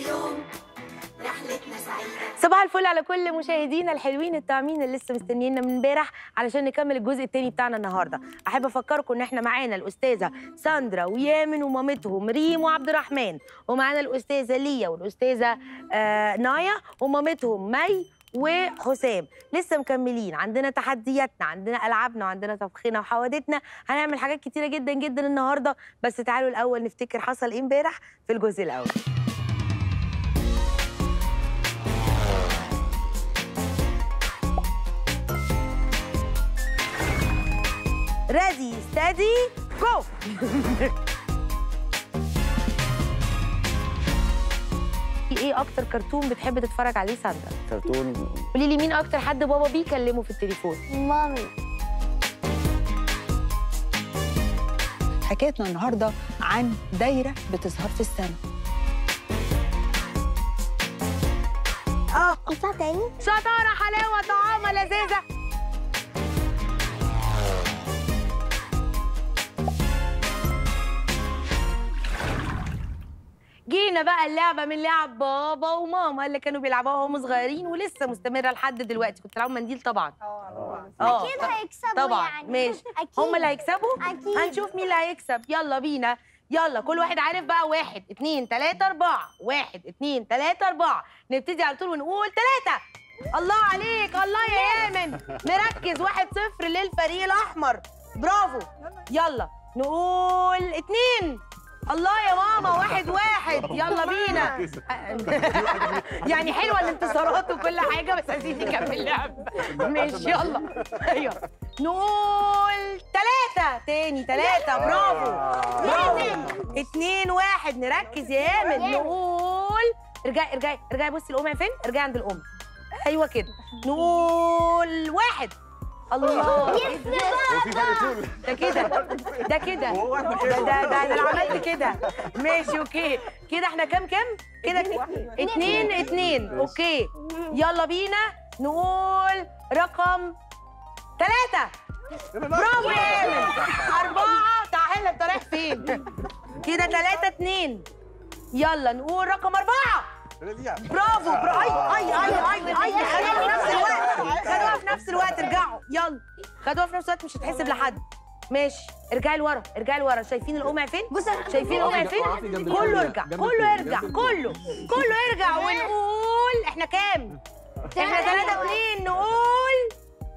يوم رحلتنا سعيدة صباح الفل على كل مشاهدينا الحلوين الطاعمين اللي لسه مستنيينا من امبارح علشان نكمل الجزء الثاني بتاعنا النهارده احب افكركم ان احنا معانا الاستاذه ساندرا ويامن ومامتهم ريم وعبد الرحمن ومعانا الاستاذه ليا والاستاذه آه نايا ومامتهم مي وحسام لسه مكملين عندنا تحدياتنا عندنا العابنا وعندنا طبخنا وحوادتنا هنعمل حاجات كتيره جدا جدا النهارده بس تعالوا الاول نفتكر حصل ايه امبارح في الجزء الاول ريدي ستادي جو ايه اكتر كرتون بتحب تتفرج عليه ساندرا كرتون قولي لي مين اكتر حد بابا بيكلمه في التليفون مامي حكايتنا النهارده عن دايره بتظهر في السنه اه قصة تاني شطاره حلاوه طعامه لذيذه جينا بقى اللعبه من لعب بابا وماما اللي كانوا بيلعبوها وهم صغيرين ولسه مستمره لحد دلوقتي كنت بتلعبوا منديل طبعا اه أكيد هيكسبوا طبعا يعني ماشي أكيد هم اللي هيكسبوا أكيد. هنشوف مين اللي هيكسب يلا بينا يلا كل واحد عارف بقى واحد اتنين تلاتة أربعة واحد اتنين تلاتة أربعة نبتدي على طول ونقول تلاتة الله عليك الله يا يامن مركز واحد صفر للفريق الأحمر برافو يلا نقول اتنين الله يا ماما واحد واحد يلا بينا يعني حلوه الانتصارات وكل حاجه بس عايزين نكمل لعب ماشي يلا ايوه نقول ثلاثة تاني ثلاثة برافو برافو اتنين واحد نركز يا يامن نقول ارجعي ارجعي ارجعي بصي الأم فين؟ ارجعي عند الأم ايوه كده نقول واحد الله إيه ده؟ هو في فرق طول ده كده ده كده هو ده ده ده انا لو عملت كده ماشي اوكي كده احنا كام كام كده اتنين اتنين اوكي يلا بينا نقول رقم ثلاثة برافو يا ايمن أربعة تعالى انت رايح فين كده ثلاثة اتنين يلا نقول رقم أربعة برافو برافو اي اي اي اي اي خدوها في نفس الوقت خدوها في نفس الوقت ارجعوا يلا خدوها في نفس الوقت مش هتحسب لحد ماشي ارجعي لورا ارجعي لورا شايفين القمع فين بص شايفين القمع فين كله يرجع كله يرجع كله كله يرجع ونقول احنا كام احنا 3 2 نقول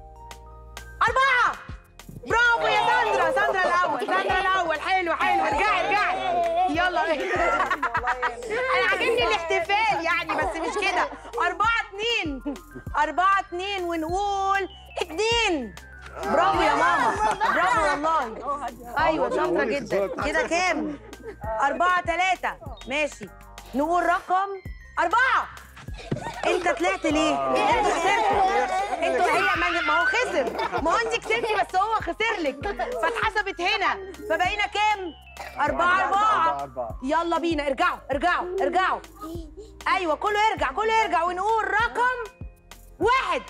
أربعة برافو يا ساندرا ساندرا الأول ساندرا الأول حلو حلو ارجعي ارجعي يلا أنا عاجبني الاحتفال يعني بس مش كده أربعة اتنين أربعة اتنين ونقول اتنين برافو يا ماما برافو والله أيوة شاطرة جدا كده كام؟ أربعة تلاتة ماشي نقول رقم أربعة انت طلعت ليه؟ انتوا خسرتوا انتوا هي ما ما هو خسر ما هو انت كسبتي بس هو خسر لك فاتحسبت هنا فبقينا كام؟ أربعة أربعة يلا بينا ارجعوا ارجعوا ارجعوا أيوة كله يرجع كله يرجع ونقول رقم واحد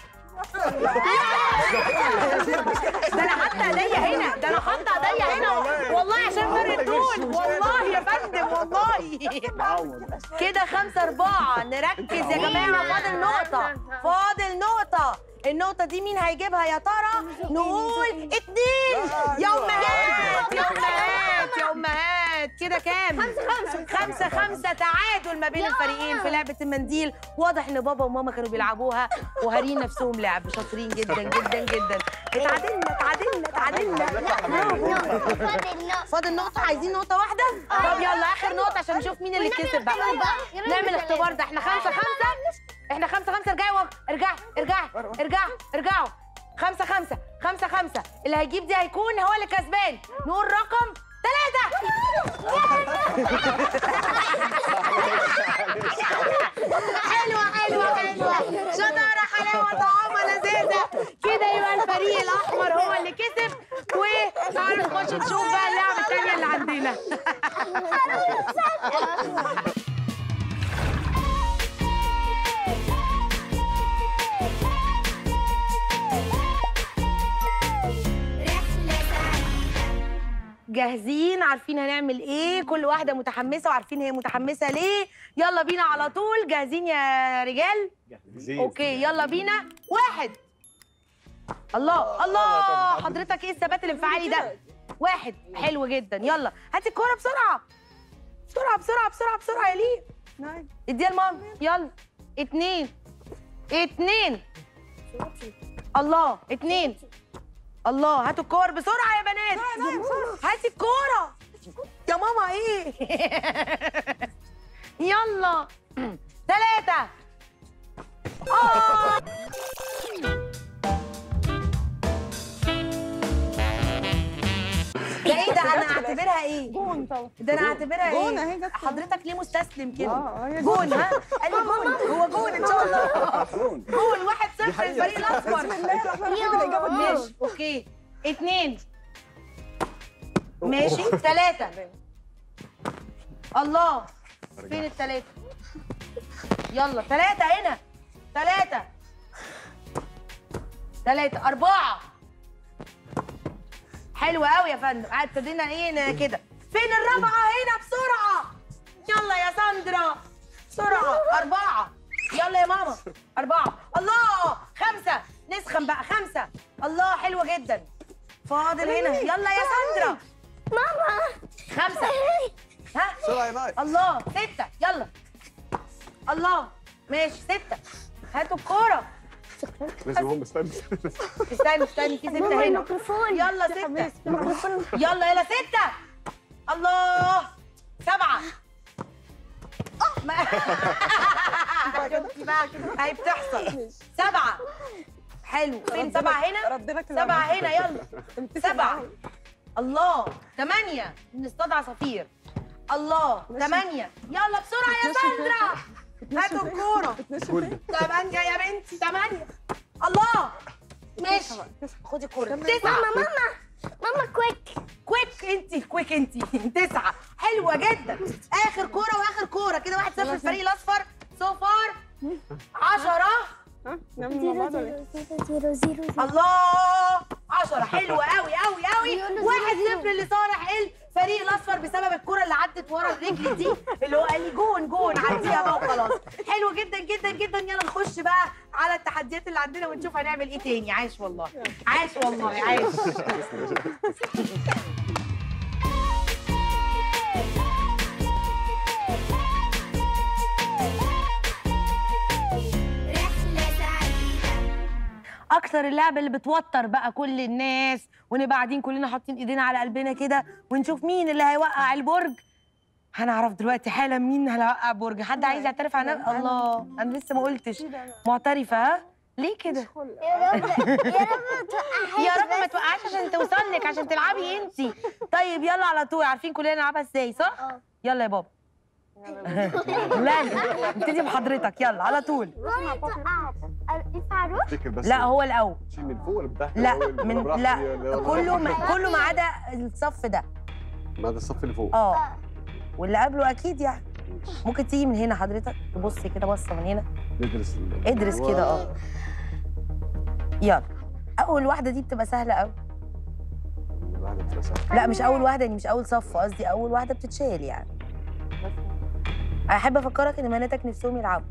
ده انا حاطه ايديا هنا ده انا حاطه ايديا هنا والله عشان فرق الطول والله يا فندم والله كده خمسة أربعة نركز يا جماعة فاضل نقطة فاضل نقطة النقطة دي مين هيجيبها يا ترى؟ نقول اتنين يا أمهات يا أمهات يا أمهات كده كام؟ خمسة خمسة خمسة خمسة تعادل ما بين الفريقين في لعبة المنديل واضح إن بابا وماما كانوا بيلعبوها وهارين نفسهم لعب شاطرين جدا جدا جدا اتعادلنا اتعادلنا اتعادلنا برافو فاضل نقطة عايزين نقطة واحدة؟ طب يلا آخر نقطة عشان نشوف مين اللي كسب بقى نعمل اختبار ده احنا خمسة خمسة احنا خمسة خمسة ارجعي ورا ارجعي ارجعي ارجعوا ارجعوا خمسة خمسة خمسة خمسة اللي هيجيب دي هيكون هو اللي كسبان نقول رقم ثلاثة حلوة حلوة حلوة شطارة حلاوة طعامة لذيذة كده يبقى الفريق الأحمر هو اللي كسب وتعالوا نخش نشوف بقى اللعبة التانية اللي عندنا رحلة سعيدة جاهزين عارفين هنعمل ايه كل واحده متحمسه وعارفين هي متحمسه ليه يلا بينا على طول جاهزين يا رجال اوكي يلا بينا واحد الله الله حضرتك ايه الثبات الانفعالي ده واحد حلو جدا يلا هاتي الكوره بسرعه بسرعه بسرعه بسرعه بسرعه يا ليه نعم اديها لماما يلا اتنين اتنين الله اتنين الله هاتوا الكور بسرعة يا بنات هاتي الكورة يا ماما ايه يلا ثلاثة آه. ده ايه ده انا اعتبرها ايه جون طبعا ده انا اعتبرها جون ايه اهي جت حضرتك ليه مستسلم كده اه هي جون جون ها قال لي جون هو جون ان شاء الله جون جون واحد صفر حقيقة. الفريق الاصفر بسم الله الرحمن الرحيم الاجابه جون ماشي اوكي اتنين ماشي ثلاثة الله فين الثلاثة يلا ثلاثة هنا ثلاثة ثلاثة أربعة حلو قوي يا فندم قاعد ابتدينا ايه ن- كده فين الرابعة هنا بسرعة يلا يا ساندرا بسرعة أربعة يلا يا ماما أربعة الله خمسة نسخن بقى خمسة الله حلوة جدا فاضل هنا يلا يا ساندرا ماما خمسة ها بسرعه يا ماي الله ستة يلا الله ماشي ستة هاتوا الكورة لازم هم استنى استني استني في ستة هنا الميكروفون يلا ستة الميكروفون يلا يلا ستة الله سبعة ما- شفتي بقى هي بتحصل سبعة حلو فين سبعة هنا ردنا كده سبعة هنا يلا سبعة الله ثمانية نصطاد عصافير الله ثمانية يلا بسرعة يا ساندرا هاتوا الكورة ثمانية يا بنتي ثمانية الله ماشي خدي الكورة تسعة ماما ماما ماما كويك كويك انت كويك انت تسعة حلوة جدا آخر كورة وآخر كورة كده واحد صفر الفريق الأصفر سو فار عشرة نعمل مع بعض ولا إيه؟ زيرو زيرو زيرو زيرو الله عشرة حلوة قوي قوي قوي يلا واحد زيرو. صفر لصالح الفريق الأصفر بسبب الكرة اللي عدت ورا الرجل دي اللي هو قال لي جون جون عديها بقى وخلاص حلو جدا جدا جدا يلا نخش بقى على التحديات اللي عندنا ونشوف هنعمل ايه تاني عاش والله عاش والله عاش رحلة سعيدة اكتر اللعبه اللي بتوتر بقى كل الناس ونبقى قاعدين كلنا حاطين ايدينا على قلبنا كده ونشوف مين اللي هيوقع البرج هنعرف دلوقتي حالا مين اللي هيوقع برج حد عايز يعترف عن الله انا لسه ما قلتش معترفه ها ليه كده يا رب يا رب توقعها يا رب ما توقعش عشان توصل لك عشان تلعبي انت طيب يلا على طول عارفين كلنا نلعبها ازاي صح اه. يلا يا بابا لازم نبتدي بحضرتك يلا على طول ماما توقعت فاروق افتكر بس لا هو الاول شيل من فوق ولا من تحت لا الأول؟ من براحتي لا ولا- ولا- كله ما كله ما عدا الصف ده ما ده الصف اللي فوق اه واللي قبله اكيد يعني ممكن تيجي من هنا حضرتك تبصي كده بصه من هنا ندرس ال- ادرس كده، اه. يلا اول واحده دي بتبقى سهله قوي الواحدة بتبقى سهلة. لا مش اول واحده يعني مش اول صف قصدي اول واحده بتتشال يعني احب افكرك ان بناتك نفسهم يلعبوا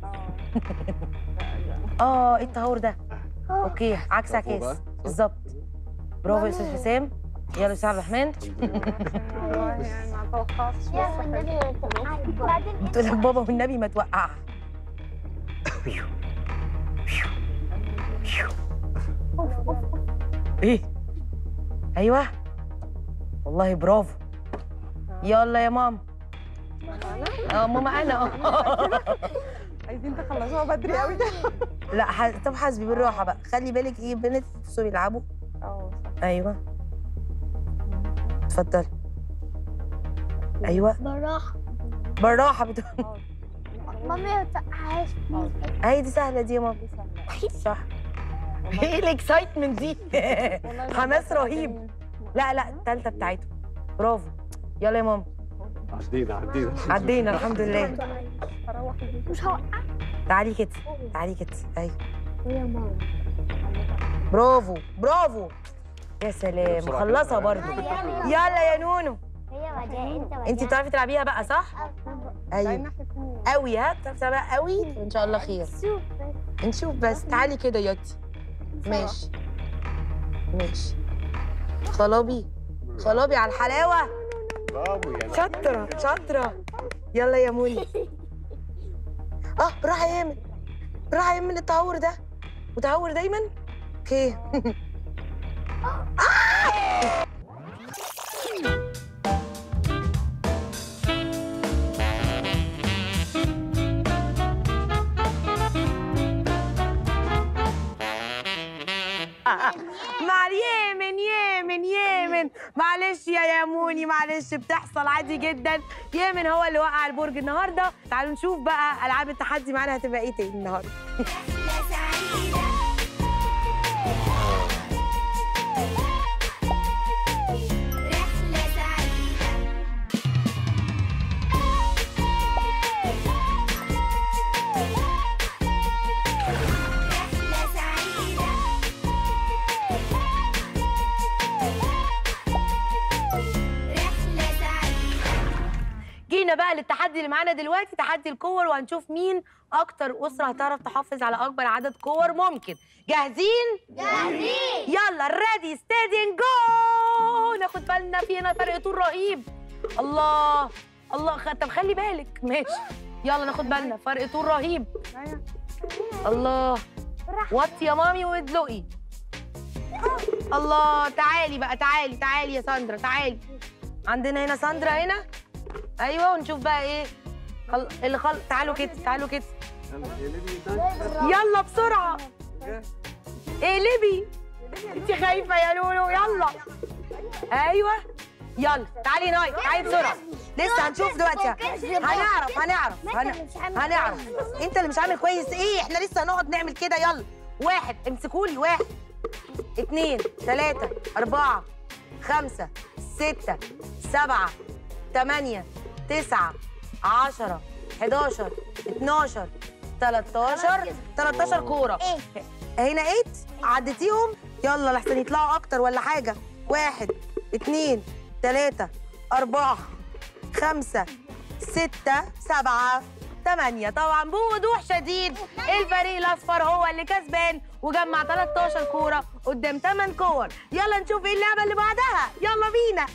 اه ايه التهور ده اوكي عكس فوق بقى، عكاس صح؟ بالظبط برافو يا استاذ حسام يلا يا استاذ عبد الرحمن الحمد لله. والله يعني ما توقعتش يا والنبي ما توقعت بعدين تقول لك بابا والنبي ما توقع ايه ايوه والله برافو يلا يا ماما اه ماما انا اه عايزين تخلصوها بدري قوي ده لا ح... طب حاسبي بالراحه بقى خلي بالك ايه بنات نفسهم يلعبوا اه ايوه اتفضلي ايوه بالراحة بالراحه بت... ماما ما توقعهاش هي دي سهله دي يا ماما صح ايه الاكسايتمنت دي حماس رهيب لا لا التالتة بتاعتهم برافو يلا يا ماما عدينا عدينا عدينا الحمد لله اروح البيت مش هوقع تعالي كده تعالي كده ايوه يا ماما برافو برافو يا سلام بسرعة مخلصه كده. برضو يلا يا نونو هي وجاء انت وجاء انت بتعرفي تلعبيها بقى صح تعالي ايوه ناحية اليمين. قوي ها بتعرفي تلعبيها قوي ان شاء الله خير شوف بس نشوف بس تعالي كده ياتي ماشي ماشي خلابي خلابي على الحلاوه برافو يا نهار. شاطره شاطره يلا يا موني اه بالراحه يا يمن بالراحه يا يمن التهور ده متهور دايما اوكي مع اليمن يمن يمن معلش يا ياموني معلش بتحصل عادي جدا يمن هو اللي وقع البرج النهارده تعالوا نشوف بقى العاب التحدي معانا هتبقى ايه تاني النهارده جينا بقى للتحدي اللي معانا دلوقتي تحدي الكور وهنشوف مين اكتر اسره هتعرف تحافظ على اكبر عدد كور ممكن جاهزين جاهزين يلا ريدي ستيدي جو ناخد بالنا في هنا فرق طول رهيب الله الله خ... طب خلي بالك ماشي يلا ناخد بالنا فرق طول رهيب أيوة. الله وطي يا مامي وادلقي الله تعالي بقى تعالي تعالي يا ساندرا تعالي عندنا هنا ساندرا هنا ايوه ونشوف بقى ايه خل... اللي خل... تعالوا كده تعالوا كده يلا يا ليبي ده. يلا بسرعه اقلبي انت خايفه يا لولو يلا ايوه يلا تعالي ناي تعالي بسرعه لسه هنشوف دلوقتي هنعرف هنعرف هن... هنعرف انت اللي مش عامل كويس ايه احنا لسه هنقعد نعمل كده يلا واحد امسكولي واحد اتنين تلاتة أربعة خمسة ستة سبعة تمانية تسعة عشرة حداشر اتناشر تلاتاشر تلاتاشر كورة هنا ايت عديتيهم يلا لحسن يطلعوا أكتر ولا حاجة واحد اتنين تلاتة أربعة خمسة ستة سبعة تمانية طبعا بوضوح شديد الفريق الأصفر هو اللي كسبان وجمع 13 كورة قدام 8 كور يلا نشوف ايه اللعبة اللي بعدها يلا بينا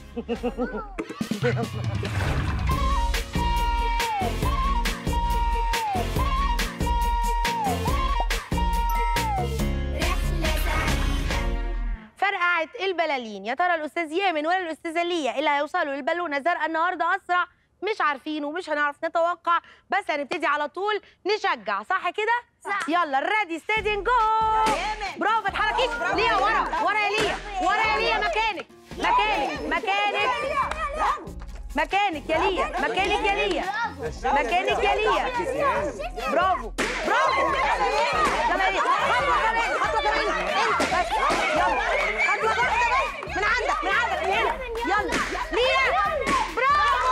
فرقعت البلالين يا ترى الاستاذ يامن ولا الاستاذه ليا اللي هيوصلوا للبالونه زرقاء النهارده اسرع مش عارفين ومش هنعرف نتوقع بس هنبتدي على طول نشجع صح كده صح. يلا ريدي ستيدي جو برافو ما تحركيش ليا ورا ورا يا ليا ورا يا ليا مكانك مكانك مكانك مكانك يا ليا مكانك يا ليا مكانك يا ليا برافو برافو يلا ايه خطوه كمان خطوه كمان انت بس يلا خطوه واحده بس من عندك من عندك من هنا يلا ليا برافو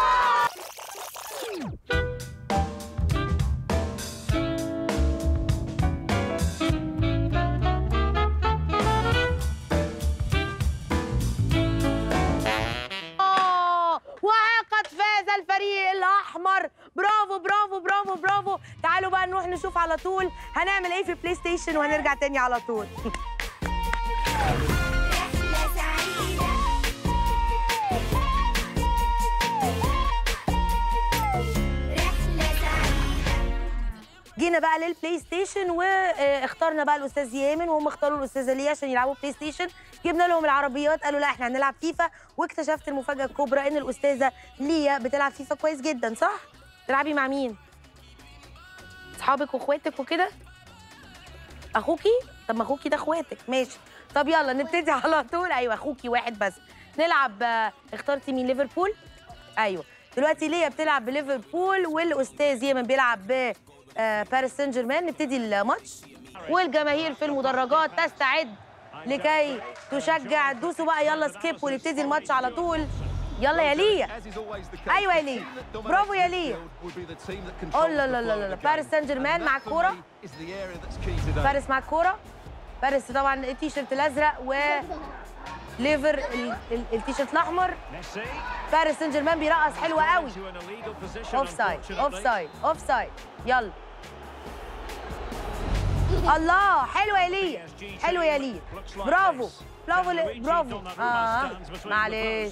آه، وقد فاز الفريق الأحمر برافو برافو برافو برافو تعالوا بقى نروح نشوف على طول هنعمل ايه في بلاي ستيشن وهنرجع تاني على طول جينا بقى للبلاي ستيشن واخترنا بقى الاستاذ يامن وهم اختاروا الاستاذه ليا عشان يلعبوا بلاي ستيشن جبنا لهم العربيات قالوا لا احنا هنلعب فيفا واكتشفت المفاجاه الكبرى ان الاستاذه ليا بتلعب فيفا كويس جدا صح تلعبي مع مين اصحابك واخواتك وكده اخوكي طب ما اخوكي ده اخواتك ماشي طب يلا نبتدي على طول ايوه اخوكي واحد بس نلعب آه، اخترتي مين ليفربول ايوه دلوقتي ليا بتلعب بليفربول والاستاذ يمن بيلعب ب آه، باريس سان جيرمان نبتدي الماتش والجماهير في المدرجات تستعد لكي تشجع دوسوا بقى يلا سكيب ونبتدي الماتش على طول يلا يا ليا ايوه يا ليا برافو يا ليا أوه لا لا لا لا باريس سان جيرمان مع الكوره فارس مع الكوره فارس طبعا التيشيرت الازرق و ليفر ال- ال- التيشيرت الاحمر باريس سان جيرمان بيرقص حلوه قوي اوف سايد اوف سايد اوف سايد يلا الله حلوه يا ليا حلوه يا ليا برافو برافو ل- برافو اه معلش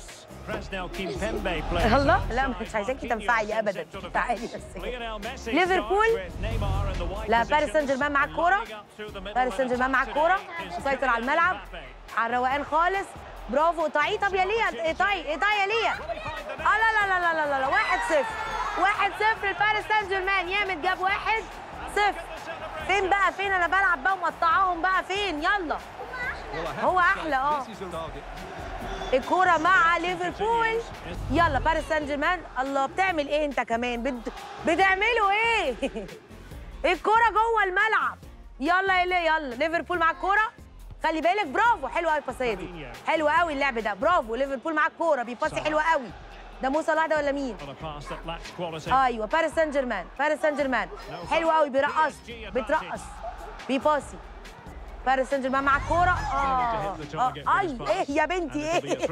الله لا مش عايزاكي تنفعي ابدا تعالي بس ليفربول لا باريس سان جيرمان معاك كوره باريس سان جيرمان معاك كوره مسيطر على الملعب على الروقان خالص برافو قطعيه طب يا ليا قطعي قطعي يا ليا اه لا لا لا لا لا لا واحد صفر واحد صفر لباريس سان جيرمان يامد جاب واحد صفر فين بقى فين انا بلعب بقى ومقطعاهم بقى فين يلا هو احلى اه الكوره مع ليفربول يلا باريس سان جيرمان الله بتعمل ايه انت كمان بت... بتعملوا ايه الكوره جوه الملعب يلا يلا يلا ليفربول مع الكوره خلي بالك برافو حلوه قوي الباسيه دي حلوه قوي اللعب ده برافو ليفربول مع الكوره بيباسي حلوه قوي ده موسى صلاح ده ولا مين ايوه باريس سان جيرمان باريس سان جيرمان حلو قوي بيرقص بترقص بيباسي باريس سان جيرمان مع الكوره اه, آه. اي ايه يا بنتي ايه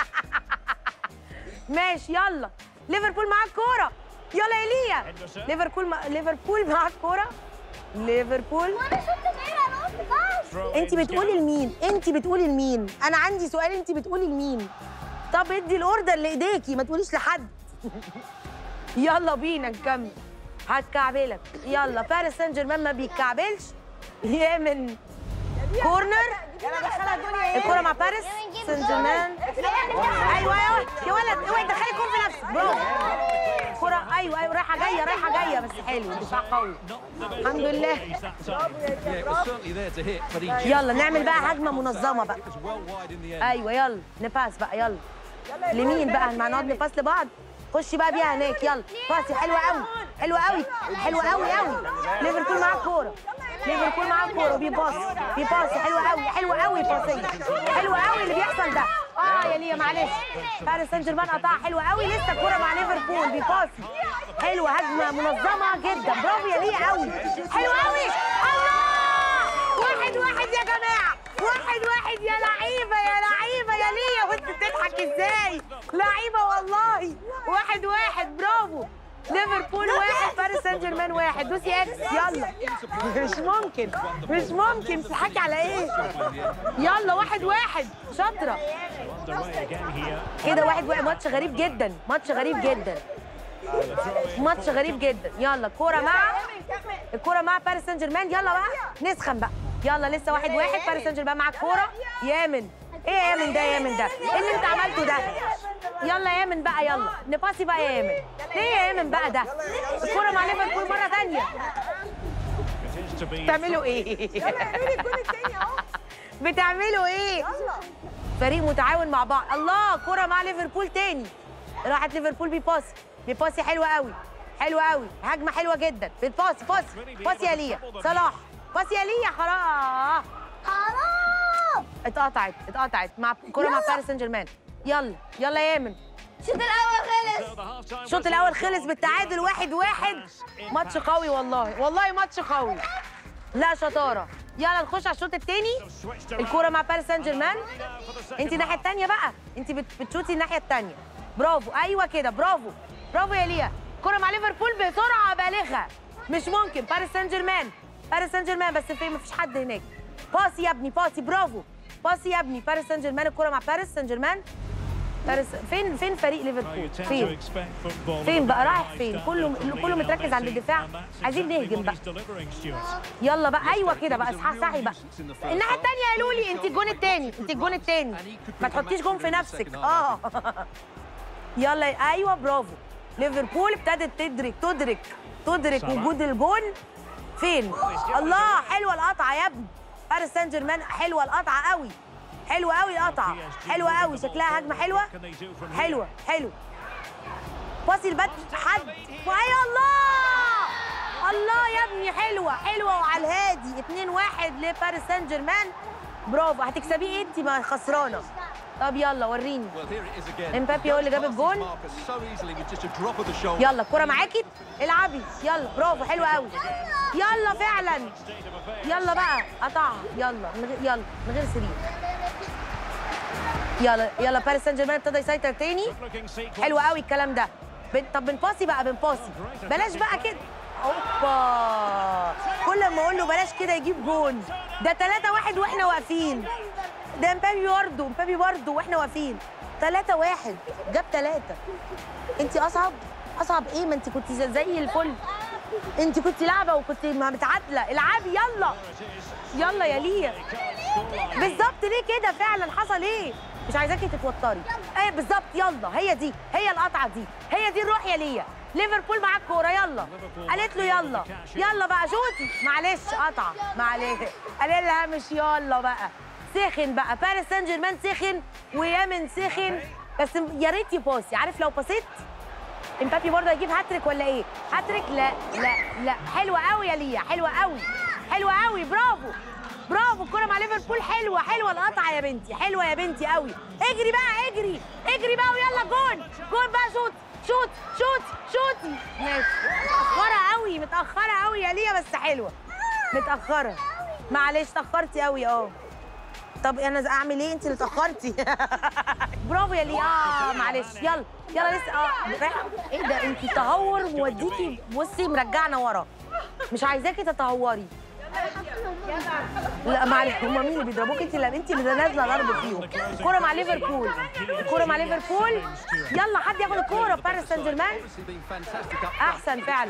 ماشي يلا ليفربول مع الكوره يلا يا ليا ليفربول مع... ليفربول مع الكوره ليفربول وانا شفت غير انا قلت باص انت بتقولي لمين انت بتقولي لمين انا عندي سؤال انت بتقولي لمين طب ادي الاوردر لايديكي ما تقوليش لحد يلا بينا نكمل هتكعبلك يلا باريس سان جيرمان ما بيتكعبلش يامن كورنر يلا دخلها الدنيا ايه الكرة مع باريس سان جيرمان ايوه ايوه يا ولد اوعي تدخلي الكورة في نفسك برافو كرة ايوه ايوه رايحة جاية رايحة جاية بس حلو دفاع قوي الحمد لله يلا نعمل بقى هجمة منظمة بقى ايوه يلا نباس بقى يلا لمين بقى ما نقعد نباس لبعض خشي بقى بيها هناك يلا باسي حلوه قوي حلوه قوي حلوه قوي قوي ليفربول معاه الكوره ليفربول معاه الكوره بيباصي بيباصي حلوه قوي حلوه قوي الباسيه حلوه قوي اللي بيحصل ده اه يا ليا معلش باريس سان جيرمان قطعها حلوه قوي لسه الكوره مع ليفربول بيباصي حلوه هجمه منظمه جدا برافو يا ليا قوي حلوه قوي الله واحد واحد يا جماعه واحد واحد يا لعيبه يا لعيبه يا ليا وانت بتضحك ازاي لعيبه والله واحد واحد برافو ليفربول واحد باريس سان جيرمان واحد دوسي اكس يلا مش ممكن مش ممكن بتضحكي على ايه يلا واحد واحد شاطره كده واحد واحد ماتش غريب جدا ماتش غريب جدا ماتش غريب جدا يلا كوره مع الكوره مع باريس سان جيرمان يلا بقى نسخن بقى يلا لسه واحد واحد باريس سان جيرمان مع الكوره يامن ايه يا يامن ده يا يامن ده ايه اللي انت عملته ده يلا يا يامن بقى يلا نباصي بقى يا يامن ليه يا يامن بقى ده الكوره مع ليفربول مره ثانيه بتعملوا ايه اعملي الجون التاني اهو بتعملوا ايه يلا فريق متعاون مع بعض الله كرة مع ليفربول تاني راحت ليفربول بيباسي بيباسي حلوة قوي حلوة قوي هجمة حلوة جدا بتباسي باسي باسي يا ليا صلاح باسي يا ليا حرام حرام اتقطعت اتقطعت مع كرة مع باريس سان جيرمان يلا يلا يا يامن الشوط الاول خلص الشوط الاول خلص بالتعادل واحد واحد ماتش قوي والله والله ماتش قوي لا شطارة يلا نخش على الشوط التاني الكرة مع باريس سان جيرمان انت الناحيه الثانيه بقى انت بت- بتشوتي الناحيه الثانيه برافو ايوه كده برافو برافو يا ليا كره مع ليفربول بسرعه بالغه مش ممكن باريس سان جيرمان باريس سان جيرمان بس في مفيش حد هناك باسي يا ابني باسي برافو باسي يا ابني باريس سان جيرمان الكره مع باريس سان جيرمان باريس فين فين فريق ليفربول فين فين بقى رايح فين كله كله متركز عند الدفاع عايزين نهجم بقى يلا بقى ايوه كده بقى اصحى صحي بقى الناحيه الثانيه يا لولي انت الجون الثاني انت الجون الثاني ما تحطيش جون في نفسك اه يلا ايوه برافو ليفربول ابتدت تدرك تدرك تدرك وجود الجون فين الله حلوه القطعه يا ابني باريس سان جيرمان حلوه القطعه قوي حلوه قوي القطعه حلوه قوي شكلها هجمه حلوه حلوه حلوه باصي البات حد وهي الله الله يا ابني حلوه حلوه وعلى الهادي 2 1 لباريس سان جيرمان برافو هتكسبيه انت ما خسرانه طب يلا وريني امبابي هو اللي جاب الجون يلا الكرة معاكي العبي يلا برافو حلو قوي يلا فعلا يلا بقى قطعها يلا من غير يلا من غير سرير يلا يلا باريس سان جيرمان ابتدى يسيطر تاني حلو قوي الكلام ده بن... طب بنباصي بقى بنباصي بلاش بقى كده اوبا كل ما اقول له بلاش كده يجيب جون ده 3 1 واحنا واقفين ده مبابي برضه مبابي برضه واحنا واقفين 3 1 جاب 3 انت اصعب اصعب ايه ما انت كنت زي زي الفل انت كنت لعبه وكنت ما متعادله العبي يلا يلا يا ليا بالظبط ليه كده فعلا حصل ايه مش عايزاكي تتوتري ايه بالظبط يلا هي دي هي القطعه دي هي دي الروح يا ليا ليفربول معاك كوره يلا قالت له يلا يلا بقى شوتي معلش قطعه معلش قال لها مش يلا بقى سخن بقى باريس سان جيرمان سخن ويامن سخن بس يا ريت يباصي عارف لو باصيت امبابي برضه هيجيب هاتريك ولا ايه؟ هاتريك لا لا لا حلوه قوي يا ليا حلوه قوي حلوه قوي برافو برافو الكرة مع ليفربول حلوة حلوة القطعة يا بنتي حلوة يا بنتي قوي اجري بقى اجري اجري بقى ويلا جون جون بقى شوت شوت شوت شوتي ماشي متأخرة قوي متأخرة قوي يا ليا بس حلوة متأخرة معلش اتأخرتي قوي اه طب انا اعمل ايه انت اللي اتأخرتي برافو يا ليا اه معلش يلا يلا لسه اه رايحة- ايه ده انت تهور موديكي بصي مرجعنا ورا مش عايزاكي تتهوري لا معلش هم مين اللي بيضربوك انت اللي انت اللي نازله ضرب فيهم كوره مع ليفربول كوره مع ليفربول يلا حد ياخد الكوره في باريس سان جيرمان احسن فعلا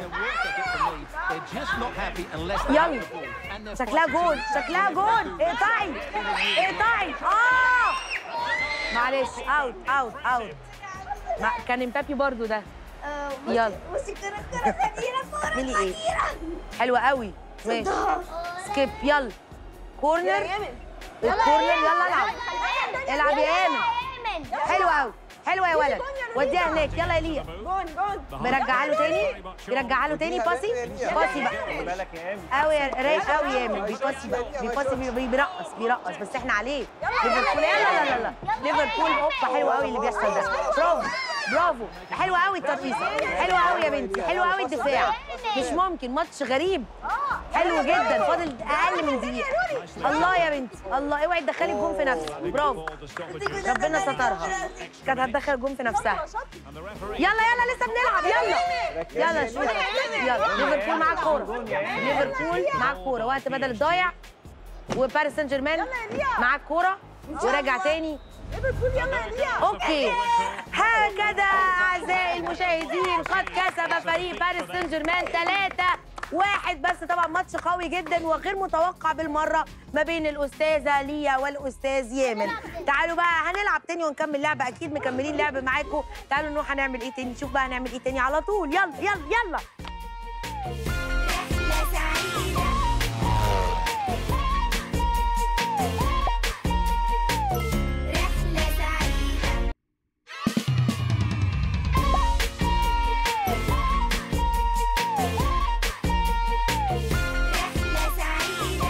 يلا شكلها جول شكلها جول اقطعي اقطعي اه معلش اوت اوت اوت ما كان امبابي برضو ده يلا بصي كرة كرة خطيرة كرة اعملي ايه خطيرة حلوه قوي ماشي سكيب يلا كورنر الكورنر يلا العب العب يا ايمن حلوه قوي حلوه يا ولد وديها هناك يلا يا ليا جون جون برجعها له تاني يرجعها له تاني باسي باسي بقى خلي بالك يا ايمن قوي يا رايق قوي يا ايمن بيباسي بقى بيباسي بي- بي- بيرقص بيرقص بس احنا عليه ليفربول لا لا لا لا ليفربول اوبا حلو قوي اللي بيحصل ده برافو برافو حلوه قوي الترقيصه حلوه قوي يا بنتي حلوه قوي الدفاع مش ممكن ماتش غريب حلو جدا فاضل اقل من دقيقه الله يا بنتي الله اوعي تدخلي الجون في نفسك برافو ربنا سترها كانت هتدخل جون في نفسها يلا يلا لسه بنلعب يلا يلا شوف يلا ليفربول معاك كوره ليفربول معاك كوره وقت بدل الضايع وباريس سان جيرمان معاك كوره وراجع تاني ليفربول يلا يا ليا اوكي هكذا اعزائي المشاهدين قد كسب فريق باريس سان جيرمان ثلاثة واحد بس طبعا ماتش قوي جدا وغير متوقع بالمره ما بين الاستاذه ليا والاستاذ يامن تعالوا بقى هنلعب تاني ونكمل لعبه اكيد مكملين لعب معاكم تعالوا نروح هنعمل ايه تاني نشوف بقى هنعمل ايه تاني على طول يلا يلا يلا رحلة سعيدة رحلة سعيدة رحلة سعيدة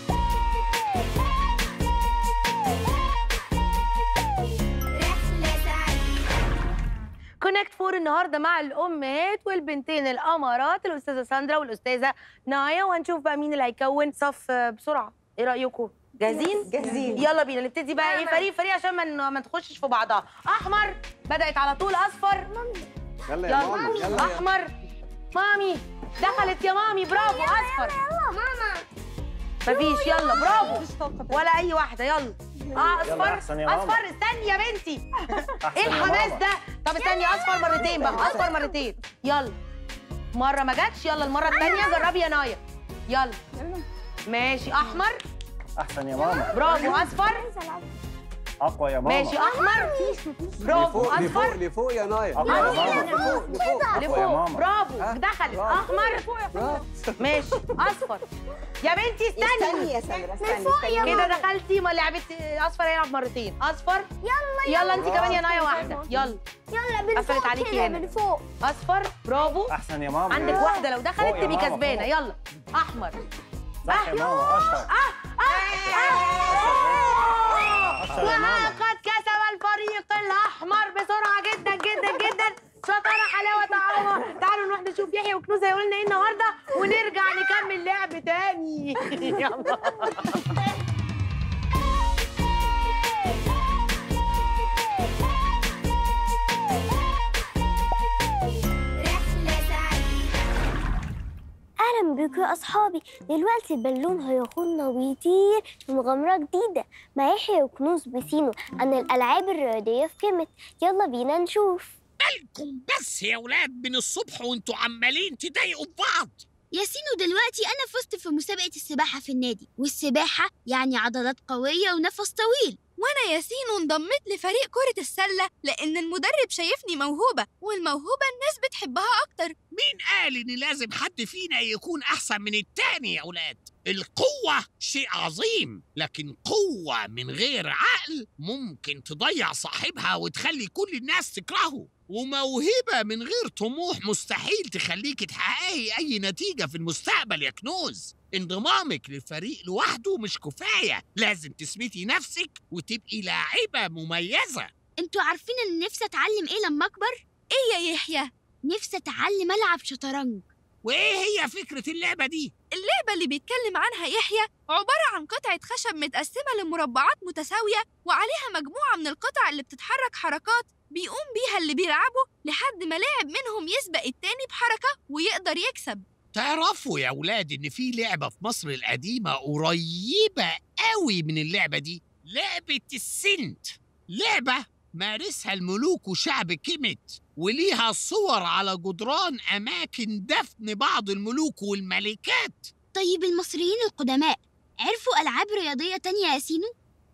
رحلة سعيدة كونكت فور النهارده مع الامهات والبنتين الامارات الاستاذه ساندرا والاستاذه نايا وهنشوف بقى مين اللي هيكون صف آه، بسرعه ايه رايكم جاهزين جاهزين. يلا بينا نبتدي بقى ايه فريق فريق عشان ما ن- ما تخشش في بعضها احمر بدات على طول اصفر يلا يا ماما يلا يلا يا احمر مامي دخلت يا مامي برافو اصفر ماما مفيش يلا برافو ولا اي واحده يلا اه يلا اصفر أحسن يا ماما. اصفر استني يا بنتي أحسن ايه يا الحماس ماما. ده طب استني اصفر مرتين بقى اصفر مرتين يلا مره ما جاتش يلا المره الثانيه جربي يا نايا يلا يلا ماشي احمر احسن يا ماما برافو اصفر اقوى يا ماما ماشي احمر برافو لفوق لفوق اصفر لفوق يا نايا اقوى يا ماما لفوق لفوق أقوى يا لفوق ماما. برافو ها؟ دخلت برافو. احمر برافو. ماشي اصفر يا بنتي استني استني يا ساندرا استني فوق يا استني كده دخلتي ما لعبت اصفر هيلعب مرتين اصفر يلا يلا انت كمان يا نايا واحده يلا يلا من قفلت فوق عليكي كده هنا. من فوق اصفر برافو احسن يا ماما عندك واحده لو دخلت فوق يا تبقي ماما، كسبانه فوق. يلا احمر صح يا ماما اشطر أشطر يا ماما. وقد كسب الفريق الاحمر بسرعه جدا جدا جدا شطاره حلاوه طعامه تعالوا نروح نشوف يحيى وكنوز هيقول لنا ايه النهارده ونرجع نكمل لعب تاني يلا أهلا بيكم يا أصحابي دلوقتي البالون هياخدنا ويطير في مغامرة جديدة مع يحيى وكنوز بسينو عن الألعاب الرياضية في كيمت يلا بينا نشوف مالكم بس يا ولاد من الصبح وانتوا عمالين تضايقوا في بعض ياسينو دلوقتي أنا فزت في مسابقة السباحة في النادي والسباحة يعني عضلات قوية ونفس طويل وانا ياسين انضميت لفريق كرة السلة لأن المدرب شايفني موهوبة والموهوبة الناس بتحبها أكتر مين قال ان لازم حد فينا يكون احسن من التاني يا ولاد القوة شيء عظيم لكن قوة من غير عقل ممكن تضيع صاحبها وتخلي كل الناس تكرهه وموهبة من غير طموح مستحيل تخليك تحققي أي نتيجة في المستقبل يا كنوز انضمامك للفريق لوحده مش كفاية لازم تثبتي نفسك وتبقي لاعبة مميزة انتوا عارفين ان نفسي اتعلم ايه لما اكبر؟ إيه يا يحيى؟ نفسي اتعلم العب شطرنج وإيه هي فكرة اللعبة دي؟ اللعبة اللي بيتكلم عنها يحيى عبارة عن قطعة خشب متقسمة لمربعات متساوية وعليها مجموعة من القطع اللي بتتحرك حركات بيقوم بيها اللي بيلعبوا لحد ما لاعب منهم يسبق التاني بحركة ويقدر يكسب تعرفوا يا ولاد إن في لعبة في مصر القديمة قريبة قوي من اللعبة دي لعبة السنت لعبة مارسها الملوك وشعب كيمت وليها صور على جدران أماكن دفن بعض الملوك والملكات طيب المصريين القدماء عرفوا ألعاب رياضية تانية يا ياسينو؟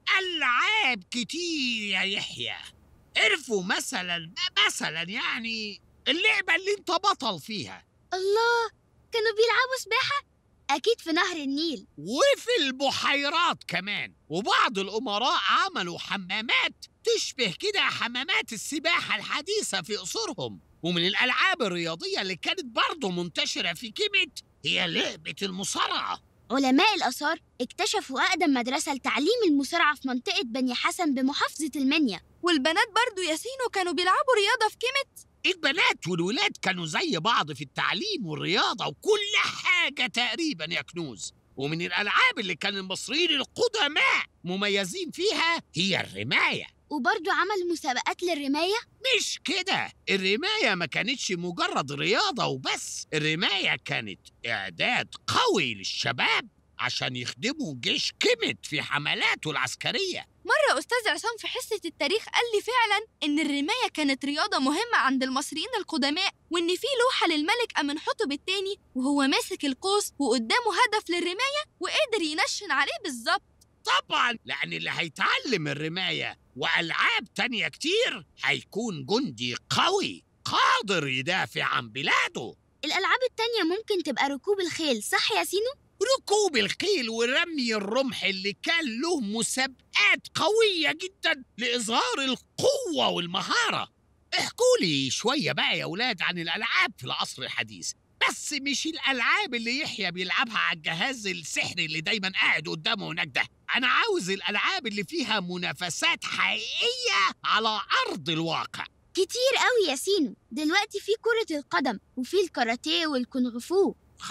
ألعاب كتير يا يحيى عرفوا مثلا مثلا يعني اللعبة اللي انت بطل فيها الله كانوا بيلعبوا سباحة؟ أكيد في نهر النيل وفي البحيرات كمان وبعض الأمراء عملوا حمامات تشبه كده حمامات السباحة الحديثة في قصورهم ومن الألعاب الرياضية اللي كانت برضه منتشرة في كيميت هي لعبة المصارعة علماء الآثار اكتشفوا أقدم مدرسة لتعليم المصارعة في منطقة بني حسن بمحافظة المنيا والبنات برضو ياسينو كانوا بيلعبوا رياضة في كيمت البنات والولاد كانوا زي بعض في التعليم والرياضة وكل حاجة تقريبا يا كنوز ومن الألعاب اللي كان المصريين القدماء مميزين فيها هي الرماية وبرضه عملوا مسابقات للرماية مش كده الرماية ما كانتش مجرد رياضة وبس الرماية كانت إعداد قوي للشباب عشان يخدموا جيش كيمت في حملاته العسكرية مرة أستاذ عصام في حصة التاريخ قال لي فعلا إن الرماية كانت رياضة مهمة عند المصريين القدماء وإن في لوحة للملك أمنحتب الثاني وهو ماسك القوس وقدامه هدف للرماية وقدر ينشن عليه بالظبط طبعا لأن اللي هيتعلم الرماية وألعاب تانية كتير هيكون جندي قوي قادر يدافع عن بلاده الألعاب التانية ممكن تبقى ركوب الخيل صح يا سينو؟ ركوب الخيل ورمي الرمح اللي كان له مسابقات قوية جدا لإظهار القوة والمهارة احكوا لي شوية بقى يا ولاد عن الألعاب في العصر الحديث بس مش الألعاب اللي يحيى بيلعبها على الجهاز السحري اللي دايما قاعد قدامه هناك ده أنا عاوز الألعاب اللي فيها منافسات حقيقية على أرض الواقع كتير قوي يا سينو دلوقتي في كرة القدم وفي الكاراتيه والكونغ فو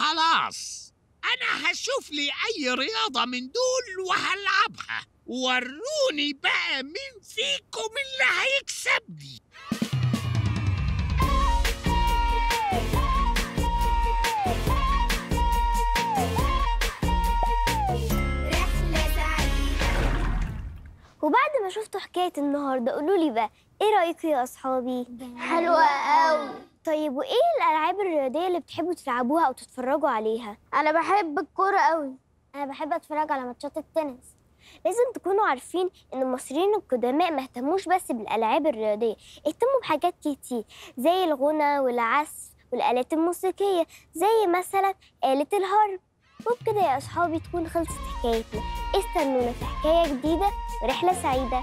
خلاص أنا هشوف لي أي رياضة من دول وهلعبها وروني بقى مين فيكم اللي هيكسبني رحلة سعيدة وبعد ما شفتوا حكاية النهاردة قولوا لي بقى ايه رأيكم يا أصحابي؟ حلوة قوي طيب وايه الألعاب الرياضية اللي بتحبوا تلعبوها أو تتفرجوا عليها؟ أنا بحب الكورة قوي أنا بحب أتفرج على ماتشات التنس لازم تكونوا عارفين إن المصريين القدماء ما اهتموش بس بالألعاب الرياضية اهتموا بحاجات كتير زي الغنى والعزف والآلات الموسيقية زي مثلا آلة الهرم وبكده يا أصحابي تكون خلصت حكايتنا استنونا في حكاية جديدة ورحلة سعيدة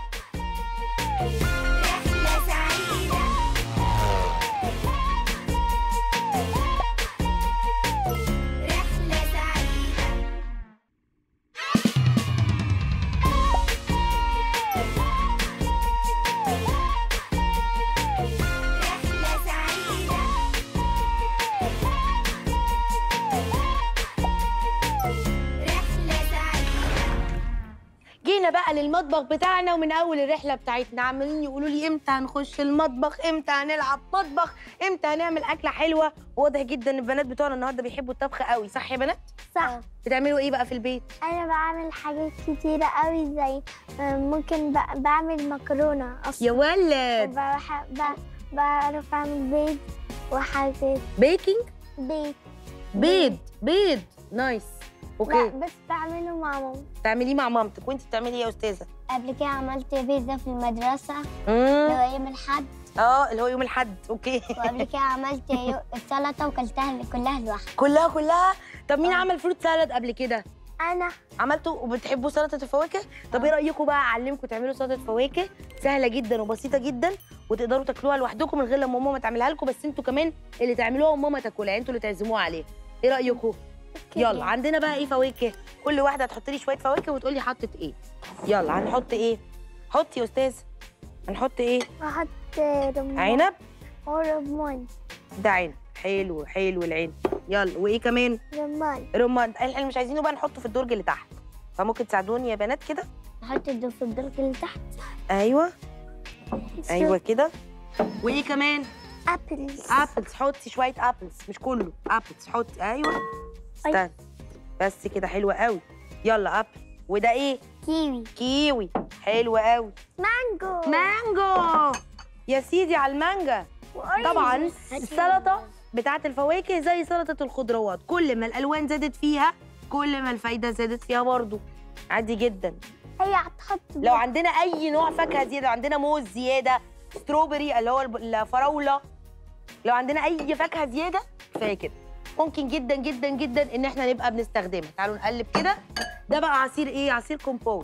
رحلة سعيدة رحلة سعيدة رحلة سعيدة رحلة سعيدة جينا بقى للمطبخ بتاعنا ومن اول الرحله بتاعتنا عمالين يقولوا لي امتى هنخش المطبخ امتى هنلعب مطبخ امتى هنعمل اكله حلوه واضح جدا ان البنات بتوعنا النهارده بيحبوا الطبخ قوي صح يا بنات صح بتعملوا ايه بقى في البيت انا بعمل حاجات كتيره قوي زي آه، ممكن ب- بعمل مكرونه اصلا يا ولد وبح- ب- بعرف اعمل بيض وحاجات بيكنج بيض بيض بيض نايس لا اوكي بس بعمله مع ماما تعمليه مع مامتك وانت بتعملي ايه يا استاذه قبل كده عملت بيتزا في المدرسه امم اللي هو يوم الحد اه اللي هو يوم الاحد اوكي وقبل كده عملت يو- السلطه وكلتها كلها لوحدي كلها كلها طب مين آه. عمل فروت سالاد قبل كده انا عملتوا وبتحبوا سلطه الفواكه طب ايه رايكم بقى اعلمكم تعملوا سلطه فواكه سهله جدا وبسيطه جدا وتقدروا تاكلوها لوحدكم من غير لما ماما تعملها لكم بس انتوا كمان اللي تعملوها وماما تاكلها يعني انتوا اللي تعزموها عليها ايه رايكم يلا عندنا بقى ايه فواكه كل واحده هتحط لي شويه فواكه وتقول لي حطت ايه يلا هنحط ايه حطي يا استاذ هنحط ايه هحط رمان عنب ورمان ده عنب حلو حلو العنب يلا وايه كمان رمان رمان احنا مش عايزينه بقى نحطه في الدرج اللي تحت فممكن تساعدوني يا بنات كده نحط الدو في الدرج اللي تحت ايوه ايوه كده وايه كمان ابلز ابلز حطي شويه ابلز مش كله ابلز حطي ايوه استنى بس كده حلوه قوي يلا ابل وده ايه كيوي كيوي حلو قوي مانجو مانجو يا سيدي على المانجا طبعا وأورنج. السلطه بتاعت الفواكه زي سلطه الخضروات كل ما الالوان زادت فيها كل ما الفايده زادت فيها برضو عادي جدا هي هتحط لو عندنا اي نوع فاكهه زياده لو عندنا موز زياده ستروبري اللي هو الب- الفراوله لو عندنا اي فاكهه زياده كفايه كده ممكن جدا جدا جدا ان احنا نبقى بنستخدمها تعالوا نقلب كده ده بقى عصير ايه عصير كومبوت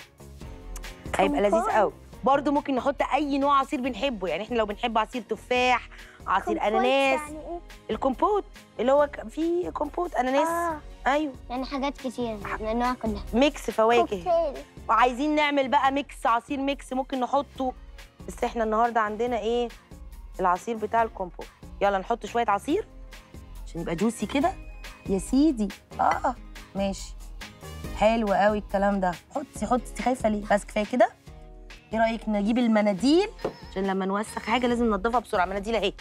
هيبقى لذيذ كومبوت؟ قوي برضه ممكن نحط اي نوع عصير بنحبه يعني احنا لو بنحب عصير تفاح عصير كومبوت اناناس يعني ايه؟ الكومبوت اللي هو ك- فيه كومبوت اناناس اه ايوه يعني حاجات كتير من الانواع كلها ميكس فواكه كوكتيل وعايزين نعمل بقى ميكس عصير ميكس ممكن نحطه بس احنا النهارده عندنا ايه العصير بتاع الكومبوت يلا نحط شويه عصير عشان يبقى جوسي كده يا سيدي اه ماشي حلو قوي الكلام ده حطي حطي انت خايفه ليه بس كفايه كده ايه رايك نجيب المناديل عشان لما نوسخ حاجه لازم ننضفها بسرعه مناديل اهي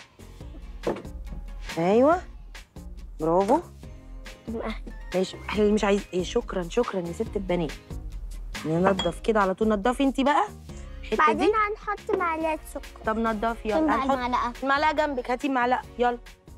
ايوه برافو ماشي احنا اللي مش عايز ايه شكرا شكرا يا ست البنات ننضف كده على طول نضفي انت بقى الحته بعدين دي هنحط معلقه سكر طب نضفي فين يلا بقى هنحط المعلقه المعلقه جنبك هاتي المعلقه يلا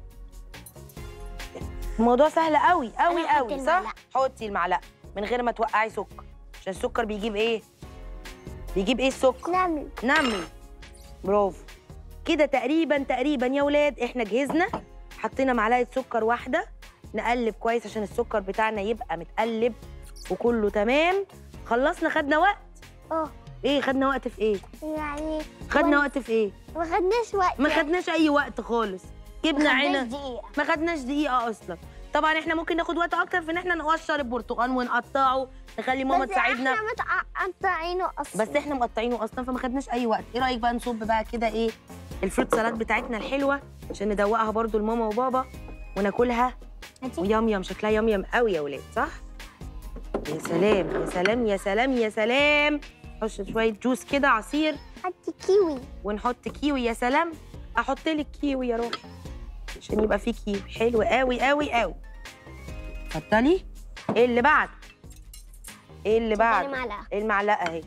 الموضوع سهل قوي قوي أنا هحط قوي صح المعلقة. حطي المعلقه من غير ما توقعي سكر عشان السكر بيجيب ايه بيجيب ايه السكر نعمل نعمل برافو كده تقريبا تقريبا يا ولاد احنا جهزنا حطينا معلقه سكر واحده نقلب كويس عشان السكر بتاعنا يبقى متقلب وكله تمام خلصنا خدنا وقت اه ايه خدنا وقت في ايه يعني خدنا وأنا- وقت في ايه ما خدناش وقت ما خدناش اي وقت خالص جبنا ما خدناش عنب دقيقه ما خدناش دقيقه اصلا طبعا احنا ممكن ناخد وقت اكتر في ان احنا نقشر البرتقال ونقطعه نخلي ماما بس تساعدنا احنا متقطعينه اصلا بس احنا مقطعينه اصلا فما خدناش اي وقت ايه رايك بقى نصب بقى كده ايه الفروت سلاد بتاعتنا الحلوه عشان ندوقها برضو لماما وبابا وناكلها هاتي. ويام يام شكلها يام يام قوي يا ولاد صح يا سلام يا سلام يا سلام يا سلام نحط شويه جوس كده عصير هاتي كيوي ونحط كيوي يا سلام احط لك كيوي يا روحي عشان يبقى فيه كيوي حلو قوي قوي قوي اتفضلي ايه اللي بعد ايه اللي بعد معلقه المعلقه اهي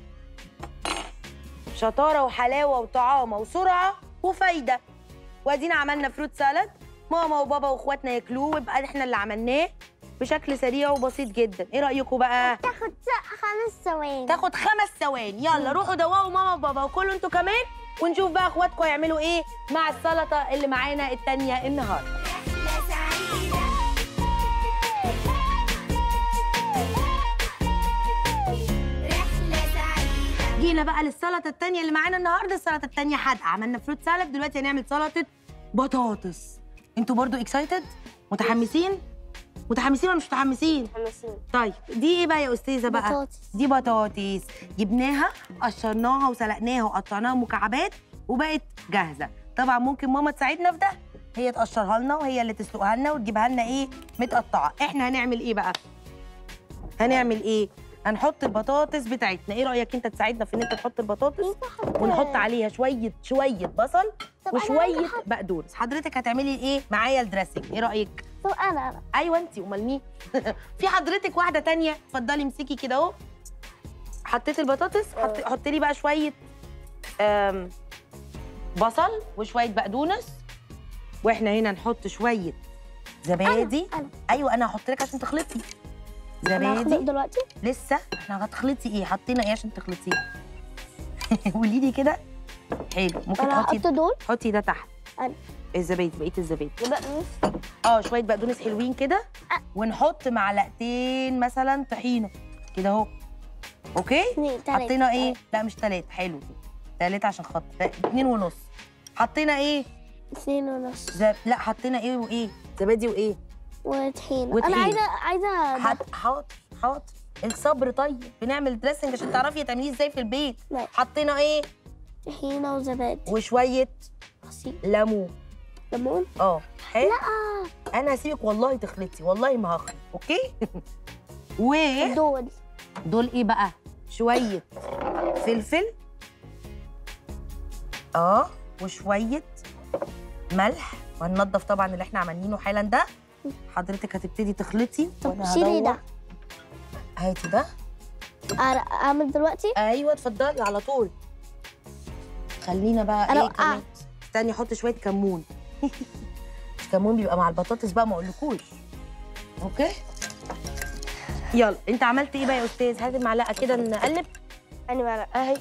شطاره وحلاوه وطعامه وسرعه وفايده وادينا عملنا فروت سالاد ماما وبابا واخواتنا ياكلوه ويبقى احنا اللي عملناه بشكل سريع وبسيط جدا ايه رايكم بقى تاخد خمس ثواني تاخد خمس ثواني يلا روحوا دوقوا ماما وبابا وكلوا انتوا كمان ونشوف بقى اخواتكم هيعملوا ايه مع السلطه اللي معانا التانيه النهارده رحلة سعيدة رحلة سعيدة جينا بقى للسلطه التانيه اللي معانا النهارده السلطه التانيه حادقه عملنا فروت سالاد دلوقتي هنعمل سلطه بطاطس انتوا برضو اكسايتد متحمسين متحمسين ولا مش متحمسين خمسين طيب دي ايه بقى يا استاذه بقى بطاطس دي بطاطس جبناها قشرناها وسلقناها وقطعناها مكعبات وبقت جاهزه طبعا ممكن ماما تساعدنا في ده هي تقشرها لنا وهي اللي تسلقها لنا وتجيبها لنا ايه متقطعه احنا هنعمل ايه بقى هنعمل ايه هنحط البطاطس بتاعتنا ايه رايك انت تساعدنا في ان انت تحط البطاطس ونحط عليها شويه شويه بصل طب أنا وشويه بقدونس حضرتك هتعملي ايه معايا الدريسنج ايه رايك طب انا انا ايوه انت امال مين في حضرتك واحده تانية اتفضلي امسكي كده اهو حطيت البطاطس حط حط لي بقى شويه آم، بصل وشويه بقدونس واحنا هنا نحط شويه زبادي أنا. ايوه انا هحط لك عشان تخلطي انا هخلق زبادي دلوقتي لسه احنا هتخلطي ايه حطينا ايه عشان تخلطيه قولي لي كده حلو ممكن انا تحطي هحط دول حطي ده تحت أنا. الزبادي بقيه الزبادي يبقى نص اه شويه بقدونس حلوين كده ونحط معلقتين مثلا طحينه كده اهو اوكي اثنين تلاتة حطينا ايه لا مش تلاتة حلو تلاتة عشان خاطر لا، اتنين ونص حطينا ايه اثنين ونص زب... لا حطينا ايه وايه زبادي وايه وطحينة وطحينة. انا عايزه عايزه حط حاضر حاضر الصبر طيب بنعمل دريسنج عشان تعرفي تعمليه ازاي في البيت ماشي. حطينا ايه طحينة وزبادي وشويه عصير ليمون ليمون اه حلو لا انا هسيبك والله تخلطي والله ما هخلط اوكي ودول دول ايه بقى شويه فلفل اه وشويه ملح وهننضف طبعا اللي احنا عاملينه حالا ده حضرتك هتبتدي تخلطي طب وأنا شيلي هدور. ده هاتي ده أر- اعمل دلوقتي ايوه اتفضلي على طول خلينا بقى أنا ايه كمان وقعت. استني احط شويه كمون الكمون بيبقى مع البطاطس بقى ما اقولكوش اوكي يلا انت عملت ايه بقى يا استاذ هات المعلقه كده نقلب انا معلقة اهي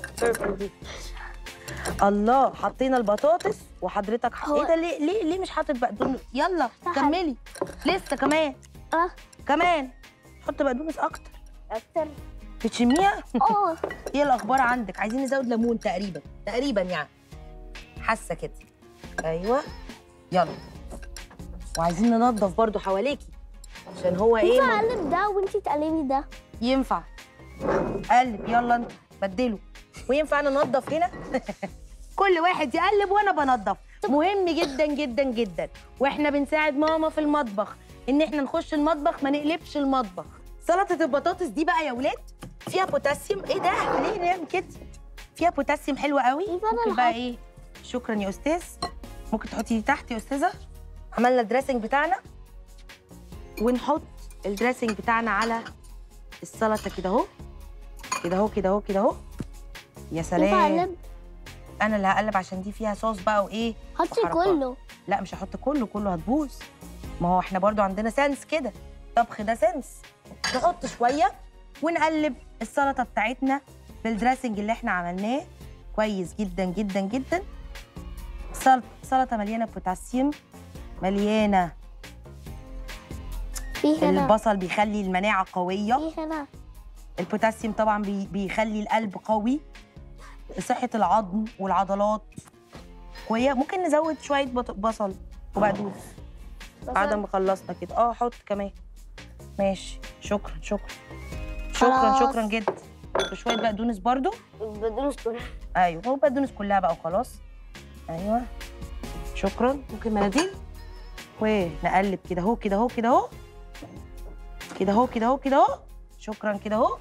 الله حطينا البطاطس وحضرتك ح... هو- ايه ده ليه ليه ليه مش حاطط بقدونس يلا صح. كملي لسه كمان اه كمان حط بقدونس اكتر اكتر بتشميها اه ايه الاخبار عندك عايزين نزود ليمون تقريبا تقريبا يعني حاسه كده ايوه يلا وعايزين ننضف برضو حواليكي عشان هو ايه ينفع مو- اقلب ده وانتي تقلبي ده ينفع قلب يلا انت بدله وينفع ننضف هنا كل واحد يقلب وانا بنضف مهم جدا جدا جدا واحنا بنساعد ماما في المطبخ ان احنا نخش المطبخ ما نقلبش المطبخ سلطه البطاطس دي بقى يا ولاد فيها بوتاسيوم ايه ده ليه نعمل كده فيها بوتاسيوم حلو قوي ينفع أنا ممكن بقى أحط؟ ايه شكرا يا استاذ ممكن تحطي دي تحت يا استاذه عملنا الدريسنج بتاعنا ونحط الدريسنج بتاعنا على السلطه كده اهو كده اهو كده اهو كده اهو يا ينفع سلام اقلب انا اللي هقلب عشان دي فيها صوص بقى وايه حطي وحركات. كله لا مش هحط كله كله هتبوظ ما هو احنا برضو عندنا سنس كده طبخ ده سنس نحط شويه ونقلب السلطه بتاعتنا بالدريسنج اللي احنا عملناه كويس جدا جدا جدا سلطه سلطه مليانه بوتاسيوم مليانه في هنا البصل بيخلي المناعه قويه في هنا البوتاسيوم طبعا بي بيخلي القلب قوي صحة العظم والعضلات قوية ممكن نزود شوية بط- بصل وبقدونس بعد ما خلصنا كده اه حط كمان ماشي شكرا شكرا شكرا خلاص. شكرا جدا وشوية بقدونس برضو البقدونس كله ايوه هو بقدونس كلها بقى وخلاص ايوه شكرا ممكن مناديل ونقلب كده اهو كده اهو كده اهو كده اهو كده اهو كده اهو شكرا كده اهو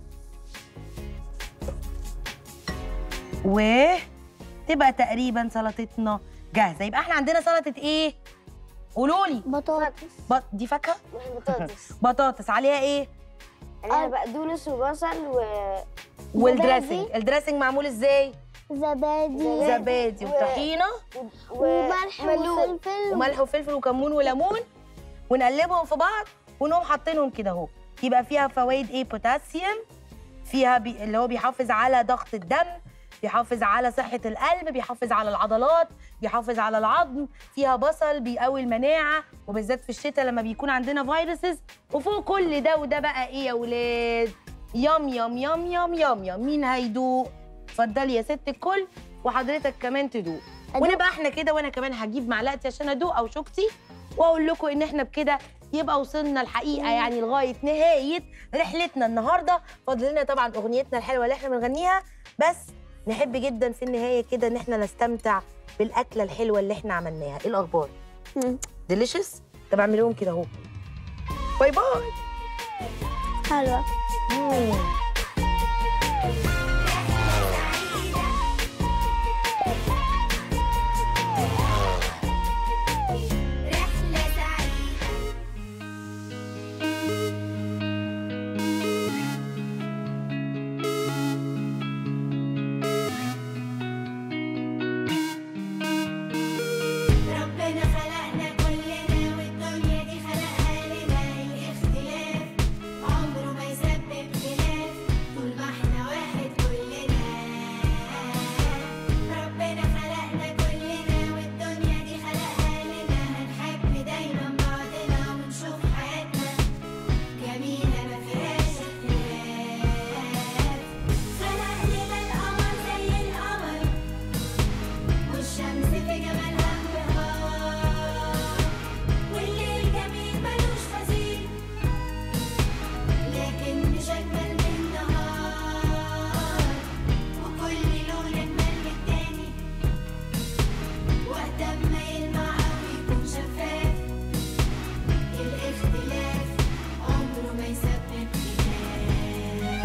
وتبقى تقريبا سلطتنا جاهزه يبقى احنا عندنا سلطه ايه قولوا لي بطاطس بط... دي فاكهه بطاطس بطاطس عليها ايه عليها بقدونس وبصل و والدريسنج الدريسنج معمول ازاي زبادي زبادي و- وطحينه وملح وملون. وفلفل وملح وفلفل وكمون وليمون ونقلبهم في بعض ونقوم حاطينهم كده اهو يبقى فيها فوائد ايه بوتاسيوم فيها بي... اللي هو بيحافظ على ضغط الدم بيحافظ على صحة القلب بيحافظ على العضلات بيحافظ على العظم فيها بصل بيقوي المناعة وبالذات في الشتاء لما بيكون عندنا فيروسز وفوق كل ده وده بقى ايه يا ولاد يم يم يم يم يم يم مين هيدوق اتفضلي يا ست الكل وحضرتك كمان تدوق أدوق. ونبقى احنا كده وانا كمان هجيب معلقتي عشان ادوق او شوكتي واقول لكم ان احنا بكده يبقى وصلنا الحقيقه يعني لغايه نهايه رحلتنا النهارده فاضل لنا طبعا اغنيتنا الحلوه اللي احنا بنغنيها بس نحب جدا في النهايه كده ان احنا نستمتع بالاكله الحلوه اللي احنا عملناها ايه الاخبار مم. ديليشس طب اعملهم كده اهو باي باي حلوة مم. رحلة سعيدة ربنا خلقنا كلنا والدنيا دي خلقها لنا الاختلاف عمره ما يسبب خلاف طول ما احنا واحد كلنا ربنا خلقنا كلنا والدنيا دي خلقها لنا هنحب دايما بعضنا ونشوف حياتنا جميلة ما فيهاش اختلاف خلق لنا القمر زي القمر والشمس في جمالها انبهار والليل جميل ملوش مثيل لكن مش أجمل من النهار وكل لون أجمل من التاني وقت ما يلمع أو يكون شفاف الاختلاف عمره ما يسبب خلاف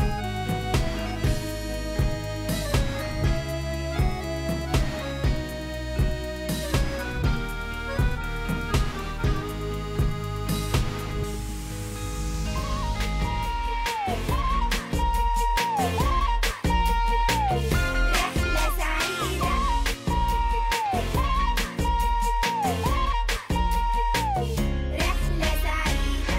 رحلة سعيدة رحلة سعيدة